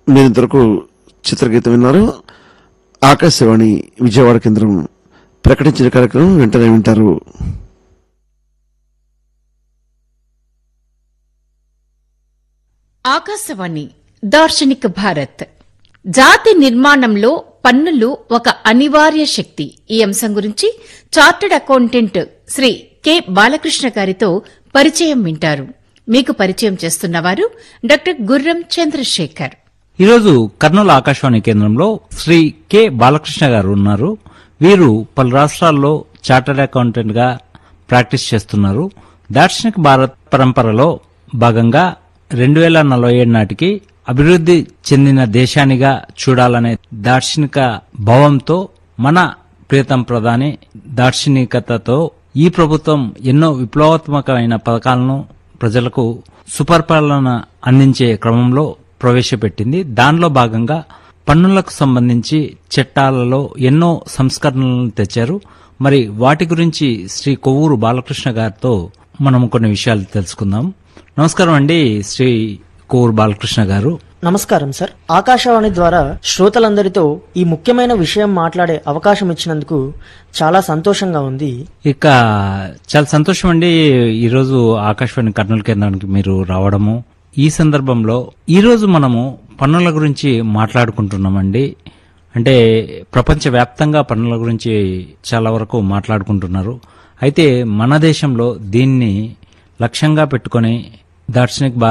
మీరు ఇంతవరకు చిత్రగీతం విన్నారు ఆకాశవాణి విజయవాడ కేంద్రం ప్రకటించిన కార్యక్రమం వెంటనే వింటారు ఆకాశవాణి దార్శనిక భారత్ జాతి నిర్మాణంలో పన్నులు ఒక అనివార్య శక్తి ఈ అంశం గురించి chartered accountant Shri K Balakrishna గారితో పరిచయం వింటారు మీకు పరిచయం చేస్తున్నవారు డాక్టర్ గుర్రం చంద్రశేఖర్ ఈరోజు కర్నూలు ఆకాశవాణి కేంద్రంలో శ్రీ కె బాలకృష్ణ గారు ఉన్నారు వీరు పలు రాష్ట్రాల్లో చార్టర్డ్ అకౌంటెంట్ గా ప్రాక్టీస్ చేస్తున్నారు దార్శనిక భారత్ పరంపరలో భాగంగా రెండు వేల నలభై ఏడు నాటికి అభివృద్ధి చెందిన దేశానిగా చూడాలనే దార్శనిక భావంతో మన ప్రియతం ప్రధాని దార్శనికతతో ఈ ప్రభుత్వం ఎన్నో విప్లవాత్మకమైన పథకాలను ప్రజలకు సుపరిపాలన అందించే క్రమంలో ప్రవేశపెట్టింది దానిలో భాగంగా పన్నులకు సంబంధించి చట్టాలలో ఎన్నో సంస్కరణలను తెచ్చారు మరి వాటి గురించి శ్రీ కొవ్వూరు బాలకృష్ణ గారితో మనం కొన్ని విషయాలు తెలుసుకుందాం నమస్కారం అండి శ్రీ కొవ్వూరు బాలకృష్ణ గారు నమస్కారం సార్ ఆకాశవాణి ద్వారా శ్రోతలందరితో ఈ ముఖ్యమైన విషయం మాట్లాడే అవకాశం ఇచ్చినందుకు చాలా సంతోషంగా ఉంది ఇక చాలా సంతోషం అండి ఈరోజు ఆకాశవాణి కర్నూలు కేంద్రానికి మీరు రావడము ఈ సందర్భంలో ఈరోజు మనము పన్నుల గురించి మాట్లాడుకుంటున్నామండి అంటే ప్రపంచవ్యాప్తంగా పన్నుల గురించి చాలా వరకు మాట్లాడుకుంటున్నారు అయితే మన దేశంలో దీన్ని లక్ష్యంగా పెట్టుకొని దార్శనిక్ భారత్